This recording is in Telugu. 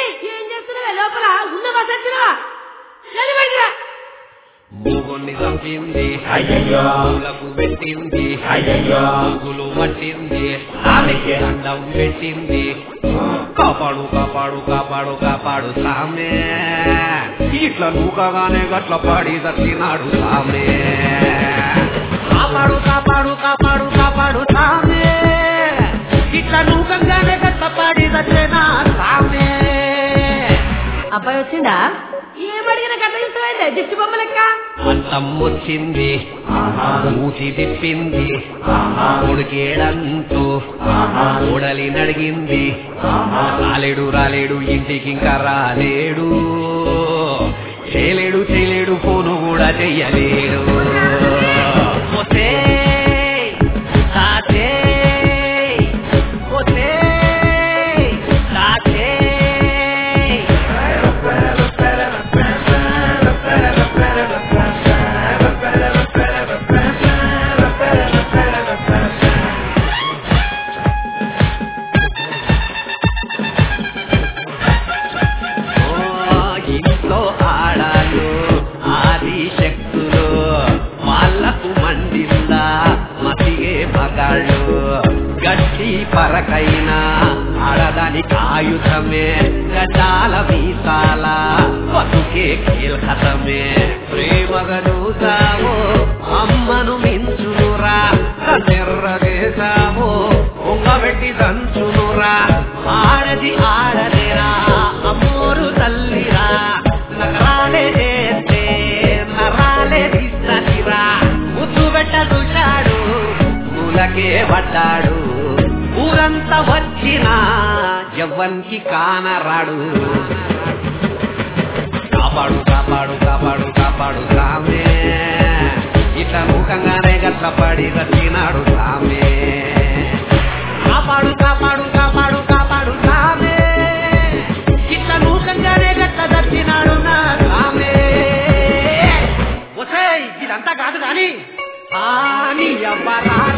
ఏం చేస్తున్నావే లోపల ఉన్నవా సచ్చినవా చదివండిరా భూగుణ్ణి చంపింది అయ్యయ్యో. పూలకు పెట్టింది అయ్యయ్యో. పువ్వులు పట్టింది ఆమెకి దండం పెట్టింది కాపాడు కాపాడు కాపాడు కాపాడు సామే ఇట్లా నూకగానే గట్ల పాడి దచ్చినాడు సామే కాపాడు కాపాడు కాపాడు కాపాడు సామే ఇట్లా నూకంగానే గట్ల పాడి దచ్చినా సామే అబ్బాయి వచ్చిందా ఏమడిగిన కథ చూస్తావైతే దిష్టి బొమ్మ లెక్క అంతం వచ్చింది మూసి తిప్పింది కొడుకేడంటూ ఓడలి నడిగింది రాలేడు రాలేడు ఇంటికి ఇంకా రాలేడు చేయలేడు చేయలేడు ఫోను కూడా చెయ్యలేడు పోతే, తాతే, పోతే, తాతే. ఓ, ఇంట్లో ఆడాలు ఆది శక్తులు వాళ్ళకు మండిందా మసిగే మగాళ్ళు గట్టి పరకైన ఆడదానికి ఆయుధమే గడ్డాల మీసాల బతుకే కీలకతమే ప్రేమగలుగుతావో అమ్మను మించునురా తెర్రగేశావో ఉంగబెట్టి దంచునురా ఆడది ఆడదేరా అమ్మోరు తల్లిరా నగరాలే చేస్తే నరాలే తీసిరా ముద్దు పెట్ట చూశాడు మూలకే పడ్డాడు ఊరంతా వచ్చినా ఎవ్వనికి కానరాడు కాపాడు కాపాడు కాపాడు కాపాడు సామే ఇట్లా ముఖంగానే గట్లపడి రచ్చినాడు సామే కాపాడు కాపాడు కాపాడు కాపాడు సామే ఇట్లా ముఖంగానే గట్ల దచ్చినాడు నా సామే ఒసేయ్ ఇదంతా కాదు కానీ ఆని ఎవ్వరా